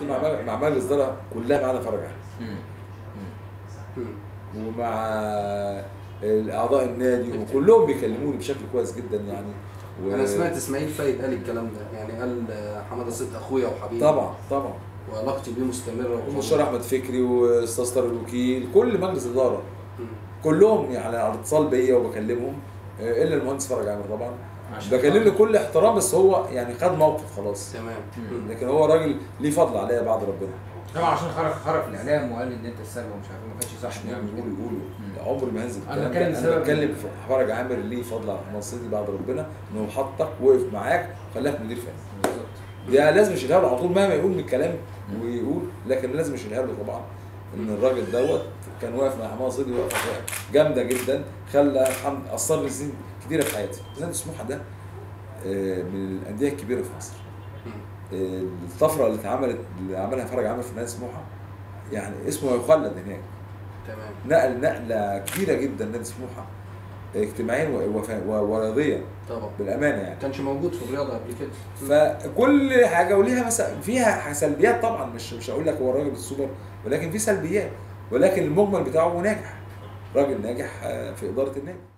مع مع مجلس اداره كلها ما عدا فرج احمد مم. مم. ومع اعضاء النادي وكلهم بيكلموني بشكل كويس جدا يعني و... انا سمعت اسماعيل فايد قال الكلام ده يعني قال آه، حماده صدق اخويا وحبيبي طبعا طبعا وعلاقتي بيه مستمره ومستشار احمد فكري واستاذ طارق الوكيل كل مجلس اداره مم. كلهم يعني على اتصال بيا وبكلمهم آه، الا المهندس فرج عامر طبعا عشان بكلمه خاطر- كل احترام بس هو يعني خد موقف خلاص تمام مم. مم. لكن هو راجل ليه فضل عليا بعد ربنا طبعا عشان خرج خرج في الاعلام وقال ان انت السبب ومش عارف إيه، ما كانش صح انه يعمل يقولوا كده يقولوا عمري ما هنزل أنا الكلام بتكلم ده. انا بسبب- بتكلم في فرج عامر ليه فضل على محمد صديقي بعد ربنا انه حطك وقف معاك وخلاك مدير فني بالظبط ده لازم يشيلها له على طول مهما يقول من الكلام ويقول لكن لازم يشيلها له طبعا ان الراجل دوت كان واقف مع حماد صديقي وقفه جامده جدا خلى حمد اثر لي سنين كتيره في حياتي نادي سموحه ده آه، من الانديه الكبيره في مصر مم. آه، الطفره اللي اتعملت اللي عملها فرج عامر في نادي سموحه يعني اسمه يخلد هناك تمام نقل نقله كبيره جدا نادي سموحه اجتماعيا و- وف- و- ورياضيا طبعا بالامانه يعني ما كانش موجود في الرياضه قبل كده فكل حاجه وليها مثلا فيها سلبيات طبعا مش مش هقول لك هو الراجل السوبر ولكن في سلبيات ولكن المجمل بتاعه ناجح راجل ناجح آه، في اداره النادي